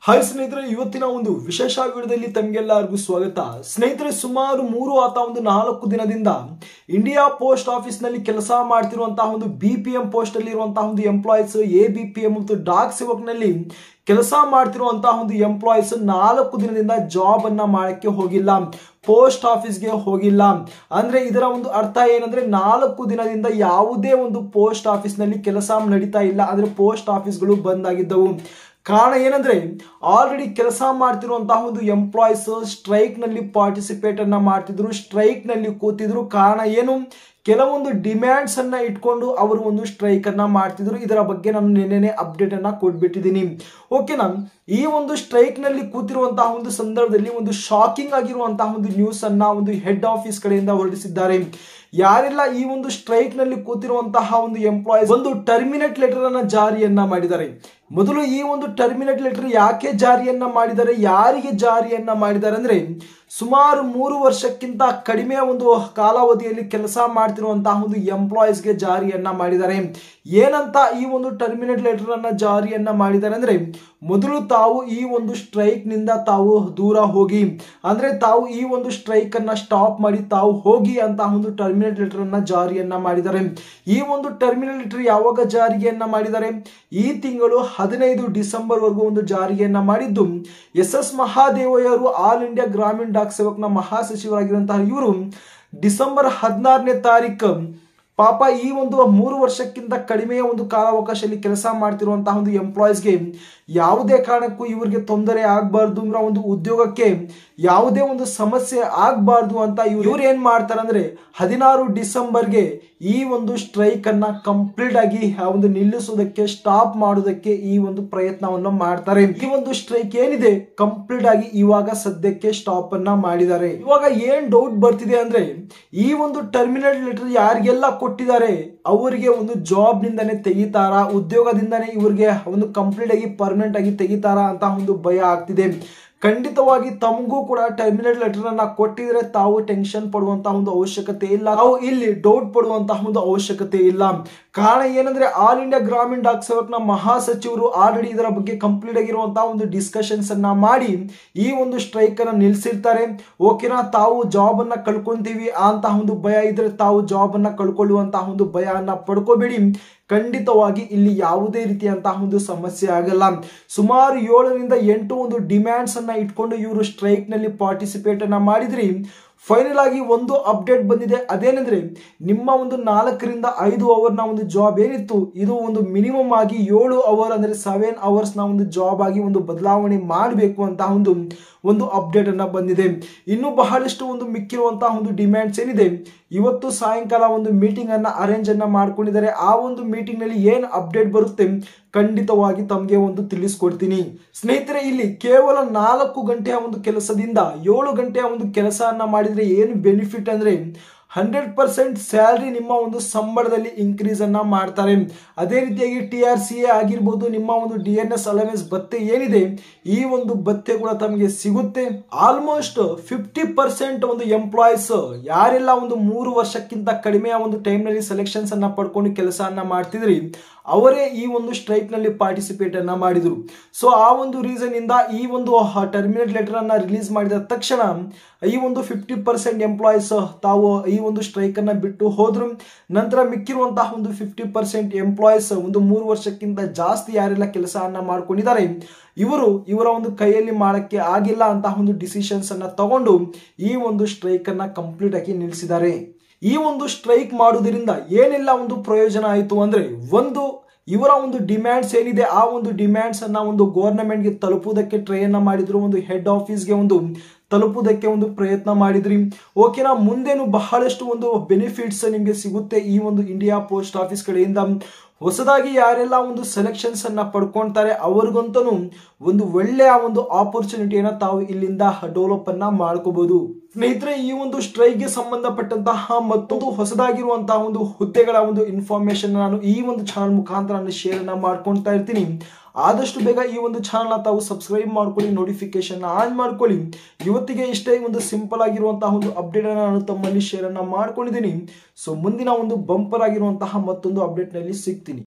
hi ಸ್ನೇಹಿತರೆ ಇವತ್ತಿನ ಒಂದು ವಿಶೇಷ ವಿಡಿಯೋದಲ್ಲಿ ತಮಗೆಲ್ಲರಿಗೂ ಸ್ವಾಗತ ಸ್ನೇಹಿತರೆ ಸುಮಾರು ಮೂರು ಅಥವಾ ಒಂದು ನಾಲ್ಕು ದಿನದಿಂದ ಇಂಡಿಯಾ ಪೋಸ್ಟ್ ಆಫೀಸ್ ನಲ್ಲಿ ಕೆಲಸ ಮಾಡ್ತಿರುವಂತಹ ಒಂದು ಬಿ ಪಿ ಎಂ ಪೋಸ್ಟ್ ಅಲ್ಲಿ ಇರುವಂತಹ ಒಂದು employees A B P M ಮತ್ತು ಡಾಕ್ ಸೇವಕ್ ನಲ್ಲಿ ಕೆಲಸ ಮಾಡ್ತಿರುವಂತಹ ಒಂದು ಎಂಪ್ಲಾಯೀಸ್ ನಾಲ್ಕು ದಿನದಿಂದ ಜಾಬ್ ಅನ್ನ ಮಾಡಕ್ಕೆ ಹೋಗಿಲ್ಲ ಪೋಸ್ಟ್ ಆಫೀಸ್ಗೆ ಹೋಗಿಲ್ಲ ಅಂದ್ರೆ ಇದರ ಒಂದು ಅರ್ಥ ಏನಂದ್ರೆ ನಾಲ್ಕು ದಿನದಿಂದ ಯಾವುದೇ ಒಂದು ಪೋಸ್ಟ್ ಆಫೀಸ್ ನಲ್ಲಿ ಕೆಲಸ ನಡೀತಾ ಇಲ್ಲ ಅಂದ್ರೆ ಪೋಸ್ಟ್ ಆಫೀಸ್ಗಳು ಬಂದ್ ಆಗಿದ್ದವು ಕಾರಣ ಏನಂದ್ರೆ ಆಲ್ರೆಡಿ ಕೆಲಸ ಮಾಡ್ತಿರುವಂತಹ ಒಂದು ಎಂಪ್ಲಾಯೀಸ್ ಸ್ಟ್ರೈಕ್ ನಲ್ಲಿ ಪಾರ್ಟಿಸಿಪೇಟ್ ಅನ್ನ ಮಾಡ್ತಿದ್ರು ಸ್ಟ್ರೈಕ್ ನಲ್ಲಿ ಕೂತಿದ್ರು ಕಾರಣ ಏನು ಕೆಲವೊಂದು ಡಿಮ್ಯಾಂಡ್ಸ್ ಅನ್ನ ಇಟ್ಕೊಂಡು ಅವರು ಒಂದು ಸ್ಟ್ರೈಕ್ ಅನ್ನ ಮಾಡ್ತಿದ್ರು ಇದರ ಬಗ್ಗೆ ನಾನು ನಿನ್ನೆನೆ ಅಪ್ಡೇಟ್ ಅನ್ನ ಕೊಟ್ಬಿಟ್ಟಿದ್ದೀನಿ ಓಕೆನಾ ಈ ಒಂದು ಸ್ಟ್ರೈಕ್ ನಲ್ಲಿ ಕೂತಿರುವಂತಹ ಒಂದು ಸಂದರ್ಭದಲ್ಲಿ ಒಂದು ಶಾಕಿಂಗ್ ಆಗಿರುವಂತಹ ಒಂದು ನ್ಯೂಸ್ ಅನ್ನ ಒಂದು ಹೆಡ್ ಆಫೀಸ್ ಕಡೆಯಿಂದ ಹೊರಡಿಸಿದ್ದಾರೆ ಯಾರೆಲ್ಲ ಈ ಒಂದು ಸ್ಟ್ರೈಕ್ ನಲ್ಲಿ ಕೂತಿರುವಂತಹ ಒಂದು ಎಂಪ್ಲಾಯೀಸ್ ಒಂದು ಟರ್ಮಿನೇಟ್ ಲೆಟರ್ ಅನ್ನ ಜಾರಿಯನ್ನ ಮಾಡಿದ್ದಾರೆ ಮೊದಲು ಈ ಒಂದು ಟರ್ಮಿನೇಟ್ ಲೆಟರ್ ಯಾಕೆ ಜಾರಿಯನ್ನ ಮಾಡಿದ್ದಾರೆ ಯಾರಿಗೆ ಜಾರಿಯನ್ನ ಮಾಡಿದ್ದಾರೆ ಅಂದ್ರೆ ಸುಮಾರು ಮೂರು ವರ್ಷಕ್ಕಿಂತ ಕಡಿಮೆ ಒಂದು ಕಾಲಾವಧಿಯಲ್ಲಿ ಕೆಲಸ ಮಾಡ್ತಿರುವಂತಹ ಒಂದು ಎಂಪ್ಲಾಯೀಸ್ಗೆ ಜಾರಿಯನ್ನ ಮಾಡಿದ್ದಾರೆ ಏನಂತ ಈ ಒಂದು ಟರ್ಮಿನೇಟ್ ಲೆಟರ್ ಅನ್ನ ಜಾರಿಯನ್ನ ಮಾಡಿದ್ದಾರೆ ಅಂದ್ರೆ ಮೊದಲು ತಾವು ಈ ಒಂದು ಸ್ಟ್ರೈಕ್ ನಿಂದ ತಾವು ದೂರ ಹೋಗಿ ಅಂದ್ರೆ ತಾವು ಈ ಒಂದು ಸ್ಟ್ರೈಕ್ ಅನ್ನ ಸ್ಟಾಪ್ ಮಾಡಿ ತಾವು ಹೋಗಿ ಅಂತ ಒಂದು ಟರ್ಮಿನೇಟ್ ಲೆಟರ್ ಅನ್ನ ಜಾರಿಯನ್ನ ಮಾಡಿದ್ದಾರೆ ಈ ಒಂದು ಟರ್ಮಿನೇಟ್ ಲೆಟರ್ ಯಾವಾಗ ಜಾರಿಗೆಯನ್ನ ಮಾಡಿದ್ದಾರೆ ಈ ತಿಂಗಳು ಹದಿನೈದು ಡಿಸೆಂಬರ್ ವರೆಗೂ ಒಂದು ಜಾರಿಗೆಯನ್ನ ಮಾಡಿದ್ದು ಎಸ್ ಎಸ್ ಮಹಾದೇವಯ್ಯರು ಆಲ್ ಇಂಡಿಯಾ ಗ್ರಾಮೀಣ ಡಾಕ್ ಸೇವಕ್ನ ಮಹಾಸಚಿವರಾಗಿರುವಂತಹ ಇವರು ಡಿಸೆಂಬರ್ ಹದಿನಾರನೇ ತಾರೀಕು ಪಾಪ ಈ ಒಂದು ಮೂರು ವರ್ಷಕ್ಕಿಂತ ಕಡಿಮೆಯ ಒಂದು ಕಾಲಾವಕಾಶದಲ್ಲಿ ಕೆಲಸ ಮಾಡ್ತಿರುವಂತಹ ಒಂದು ಎಂಪ್ಲಾಯೀಸ್ಗೆ ಯಾವುದೇ ಕಾರಣಕ್ಕೂ ಇವರಿಗೆ ತೊಂದರೆ ಆಗಬಾರ್ದು ಅಂದ್ರೆ ಒಂದು ಉದ್ಯೋಗಕ್ಕೆ ಯಾವುದೇ ಒಂದು ಸಮಸ್ಯೆ ಆಗಬಾರ್ದು ಅಂತ ಇವ್ರು ಇವ್ರು ಏನ್ ಮಾಡ್ತಾರೆ ಅಂದ್ರೆ ಹದಿನಾರು ಡಿಸೆಂಬರ್ಗೆ ಈ ಒಂದು ಸ್ಟ್ರೈಕ್ ಅನ್ನ ಕಂಪ್ಲೀಟ್ ಆಗಿ ಒಂದು ನಿಲ್ಲಿಸೋದಕ್ಕೆ ಸ್ಟಾಪ್ ಮಾಡೋದಕ್ಕೆ ಈ ಒಂದು ಪ್ರಯತ್ನವನ್ನು ಮಾಡ್ತಾರೆ ಈ ಒಂದು ಸ್ಟ್ರೈಕ್ ಏನಿದೆ ಕಂಪ್ಲೀಟ್ ಆಗಿ ಇವಾಗ ಸದ್ಯಕ್ಕೆ ಸ್ಟಾಪ್ ಅನ್ನ ಮಾಡಿದ್ದಾರೆ ಇವಾಗ ಏನ್ ಡೌಟ್ ಬರ್ತಿದೆ ಅಂದ್ರೆ ಈ ಒಂದು ಟರ್ಮಿನೇಟ್ ಲೆಟರ್ ಯಾರಿಗೆಲ್ಲ ಕೊಟ್ಟಿದ್ದಾರೆ ಅವರಿಗೆ ಒಂದು ಜಾಬ್ ನಿಂದಾನೆ ತೆಗಿತಾರಾ ಉದ್ಯೋಗದಿಂದಾನೇ ಇವರಿಗೆ ಒಂದು ಕಂಪ್ಲೀಟ್ ಆಗಿ ಪರ್ಮನೆಂಟ್ ಆಗಿ ತೆಗಿತಾರಾ ಅಂತ ಒಂದು ಭಯ ಆಗ್ತಿದೆ ಖಂಡಿತವಾಗಿ ತಮಗೂ ಕೂಡ ಟರ್ಮಿನೇಟ್ ಲೆಟರ್ ಅನ್ನ ಕೊಟ್ಟಿದ್ರೆ ತಾವು ಟೆನ್ಷನ್ ಪಡುವಂತಹ ಒಂದು ಅವಶ್ಯಕತೆ ಇಲ್ಲ ತಾವು ಇಲ್ಲಿ ಡೌಟ್ ಪಡುವಂತಹ ಒಂದು ಅವಶ್ಯಕತೆ ಇಲ್ಲ ಕಾರಣ ಏನಂದ್ರೆ ಆಲ್ ಇಂಡಿಯಾ ಗ್ರಾಮೀಣ ಡಾಕ್ ಸೇವಕ್ನ ಮಹಾಸಚಿವರು ಆಲ್ರೆಡಿ ಇದರ ಬಗ್ಗೆ ಕಂಪ್ಲೀಟ್ ಆಗಿರುವಂತಹ ಒಂದು ಡಿಸ್ಕಷನ್ಸ್ ಅನ್ನ ಮಾಡಿ ಈ ಒಂದು ಸ್ಟ್ರೈಕ್ ಅನ್ನ ನಿಲ್ಸಿರ್ತಾರೆ ಓಕೆನಾ ತಾವು ಜಾಬ್ ಅನ್ನ ಕಳ್ಕೊಂತೀವಿ ಅಂತ ಒಂದು ಭಯ ಇದ್ರೆ ತಾವು ಜಾಬ್ ಅನ್ನ ಕಳ್ಕೊಳ್ಳುವಂತಹ ಒಂದು ಭಯ ಅನ್ನ ಪಡ್ಕೋಬೇಡಿ ಖಂಡಿತವಾಗಿ ಇಲ್ಲಿ ಯಾವುದೇ ರೀತಿಯಂತಹ ಒಂದು ಸಮಸ್ಯೆ ಆಗಲ್ಲ ಸುಮಾರು ಏಳರಿಂದ ಎಂಟು ಒಂದು ಡಿಮ್ಯಾಂಡ್ಸ್ ಅನ್ನ ಇಟ್ಕೊಂಡು ಇವರು ಸ್ಟ್ರೈಕ್ ನಲ್ಲಿ ಪಾರ್ಟಿಸಿಪೇಟ್ ಅನ್ನ ಮಾಡಿದ್ರಿ ಫೈನಲ್ ಆಗಿ ಒಂದು ಅಪ್ಡೇಟ್ ಬಂದಿದೆ ಅದೇನೆಂದ್ರೆ ನಿಮ್ಮ ಒಂದು ನಾಲ್ಕರಿಂದ ಐದು ಅವರ್ನ ಒಂದು ಜಾಬ್ ಏನಿತ್ತು ಇದು ಒಂದು ಮಿನಿಮಮ್ ಆಗಿ ಏಳು ಅವರ್ ಅಂದ್ರೆ ಸೆವೆನ್ ಅವರ್ಸ್ ನ ಒಂದು ಜಾಬ್ ಆಗಿ ಒಂದು ಬದಲಾವಣೆ ಮಾಡಬೇಕು ಅಂತ ಒಂದು ಒಂದು ಅಪ್ಡೇಟ್ ಅನ್ನ ಬಂದಿದೆ ಇನ್ನು ಬಹಳಷ್ಟು ಒಂದು ಮಿಕ್ಕಿರುವಂತಹ ಒಂದು ಡಿಮ್ಯಾಂಡ್ಸ್ ಏನಿದೆ ಇವತ್ತು ಸಾಯಂಕಾಲ ಒಂದು ಮೀಟಿಂಗ್ ಅನ್ನ ಅರೇಂಜ್ ಅನ್ನ ಮಾಡ್ಕೊಂಡಿದ್ದಾರೆ ಆ ಒಂದು ಮೀಟಿಂಗ್ ನಲ್ಲಿ ಏನ್ ಅಪ್ಡೇಟ್ ಬರುತ್ತೆ ಖಂಡಿತವಾಗಿ ತಮಗೆ ಒಂದು ತಿಳಿಸ್ಕೊಡ್ತೀನಿ ಸ್ನೇಹಿತರೆ ಇಲ್ಲಿ ಕೇವಲ ನಾಲ್ಕು ಗಂಟೆಯ ಒಂದು ಕೆಲಸದಿಂದ ಏಳು ಗಂಟೆಯ ಒಂದು ಕೆಲಸವನ್ನ ಮಾಡಿದ್ರೆ ಏನು ಬೆನಿಫಿಟ್ ಅಂದ್ರೆ ಹಂಡ್ರೆಡ್ ಪರ್ಸೆಂಟ್ ಸ್ಯಾಲ್ರಿ ನಿಮ್ಮ ಒಂದು ಸಂಬಳದಲ್ಲಿ ಇನ್ಕ್ರೀಸ್ ಅನ್ನ ಮಾಡ್ತಾರೆ ಅದೇ ರೀತಿಯಾಗಿ ಟಿ ಆರ್ ಸಿ ಎ ಆಗಿರ್ಬೋದು ನಿಮ್ಮ ಒಂದು ಡಿ ಎನ್ ಎಸ್ ಅಲವೆನ್ಸ್ ಭತ್ತೆ ಏನಿದೆ ಈ ಒಂದು ಭತ್ತೆ ಕೂಡ ತಮಗೆ ಸಿಗುತ್ತೆ ಆಲ್ಮೋಸ್ಟ್ ಫಿಫ್ಟಿ ಪರ್ಸೆಂಟ್ ಒಂದು ಎಂಪ್ಲಾಯೀಸ್ ಯಾರೆಲ್ಲ ಒಂದು ಮೂರು ವರ್ಷಕ್ಕಿಂತ ಕಡಿಮೆಯ ಒಂದು ಟೈಮ್ ನಲ್ಲಿ ಸೆಲೆಕ್ಷನ್ಸ್ ಅನ್ನ ಪಡ್ಕೊಂಡು ಕೆಲಸವನ್ನ ಮಾಡ್ತಿದ್ರಿ ಅವರೇ ಈ ಒಂದು ಸ್ಟ್ರೈಕ್ ನಲ್ಲಿ ಪಾರ್ಟಿಸಿಪೇಟ್ ಅನ್ನ ಮಾಡಿದ್ರು ಸೊ ಆ ಒಂದು ರೀಸನ್ ಇಂದ ಈ ಒಂದು ಟರ್ಮಿನೇಟ್ ಲೆಟರ್ ಅನ್ನ ರಿಲೀಸ್ ಮಾಡಿದ ತಕ್ಷಣ ಈ ಒಂದು ಫಿಫ್ಟಿ ಪರ್ಸೆಂಟ್ ಎಂಪ್ಲಾಯೀಸ್ ತಾವು ಈ ಒಂದು ಸ್ಟ್ರೈಕ್ ಅನ್ನ ಬಿಟ್ಟು ಹೋದ್ರು ನಂತರ ಮಿಕ್ಕಿರುವಂತಹ ಒಂದು ಫಿಫ್ಟಿ ಪರ್ಸೆಂಟ್ ಎಂಪ್ಲಾಯೀಸ್ ಒಂದು ಮೂರು ವರ್ಷಕ್ಕಿಂತ ಜಾಸ್ತಿ ಯಾರೆಲ್ಲ ಕೆಲಸವನ್ನ ಮಾಡ್ಕೊಂಡಿದ್ದಾರೆ ಇವರು ಇವರ ಒಂದು ಕೈಯಲ್ಲಿ ಮಾಡಕ್ಕೆ ಆಗಿಲ್ಲ ಅಂತ ಒಂದು ಡಿಸಿಷನ್ಸ್ ಅನ್ನ ತಗೊಂಡು ಈ ಒಂದು ಸ್ಟ್ರೈಕ್ ಅನ್ನ ಕಂಪ್ಲೀಟ್ ಆಗಿ ನಿಲ್ಲಿಸಿದ್ದಾರೆ ಈ ಒಂದು ಸ್ಟ್ರೈಕ್ ಮಾಡುವುದರಿಂದ ಏನೆಲ್ಲ ಒಂದು ಪ್ರಯೋಜನ ಆಯಿತು ಅಂದ್ರೆ ಒಂದು ಇವರ ಒಂದು ಡಿಮ್ಯಾಂಡ್ಸ್ ಏನಿದೆ ಆ ಒಂದು ಡಿಮ್ಯಾಂಡ್ಸ್ ಅನ್ನ ಒಂದು ಗೆ ತಲುಪುವುದಕ್ಕೆ ಟ್ರೈ ಅನ್ನ ಮಾಡಿದ್ರು ಒಂದು ಹೆಡ್ ಆಫೀಸ್ಗೆ ಒಂದು ತಲುಪುವುದಕ್ಕೆ ಒಂದು ಪ್ರಯತ್ನ ಮಾಡಿದ್ರಿ ಓಕೆನಾ ಮುಂದೇನು ಬಹಳಷ್ಟು ಒಂದು ಬೆನಿಫಿಟ್ಸ್ ನಿಮಗೆ ಸಿಗುತ್ತೆ ಈ ಒಂದು ಇಂಡಿಯಾ ಪೋಸ್ಟ್ ಆಫೀಸ್ ಕಡೆಯಿಂದ ಹೊಸದಾಗಿ ಯಾರೆಲ್ಲ ಒಂದು ಸೆಲೆಕ್ಷನ್ಸ್ ಅನ್ನ ಪಡ್ಕೊಳ್ತಾರೆ ಅವ್ರಿಗಂತೂ ಒಂದು ಒಳ್ಳೆಯ ಒಂದು ಆಪರ್ಚುನಿಟಿಯನ್ನ ತಾವು ಇಲ್ಲಿಂದ ಡೆವಲಪ್ ಅನ್ನ ಮಾಡ್ಕೋಬಹುದು ಸ್ನೇಹಿತರೆ ಈ ಒಂದು ಸ್ಟ್ರೈಕ್ಗೆ ಸಂಬಂಧಪಟ್ಟಂತಹ ಮತ್ತೊಂದು ಹೊಸದಾಗಿರುವಂತಹ ಒಂದು ಹುದ್ದೆಗಳ ಒಂದು ಇನ್ಫಾರ್ಮೇಶನ್ ನಾನು ಈ ಒಂದು ಚಾನಲ್ ಮುಖಾಂತರ ನಾನು ಶೇರ್ ಅನ್ನ ಮಾಡ್ಕೊಳ್ತಾ ಇರ್ತೀನಿ ಆದಷ್ಟು ಬೇಗ ಈ ಒಂದು ಚಾನಲ್ನ ತಾವು ಸಬ್ಸ್ಕ್ರೈಬ್ ಮಾಡ್ಕೊಳ್ಳಿ ನೋಟಿಫಿಕೇಶನ್ ಆನ್ ಮಾಡ್ಕೊಳ್ಳಿ ಇವತ್ತಿಗೆ ಇಷ್ಟೇ ಒಂದು ಸಿಂಪಲ್ ಆಗಿರುವಂತಹ ಒಂದು ಅಪ್ಡೇಟ್ ಅನ್ನು ನಾನು ತಮ್ಮಲ್ಲಿ ಶೇರ್ ಅನ್ನ ಮಾಡ್ಕೊಂಡಿದ್ದೀನಿ ಸೊ ಮುಂದಿನ ಒಂದು ಬಂಪರ್ ಆಗಿರುವಂತಹ ಮತ್ತೊಂದು ಅಪ್ಡೇಟ್ ನಲ್ಲಿ ಸಿಗ್ತೀನಿ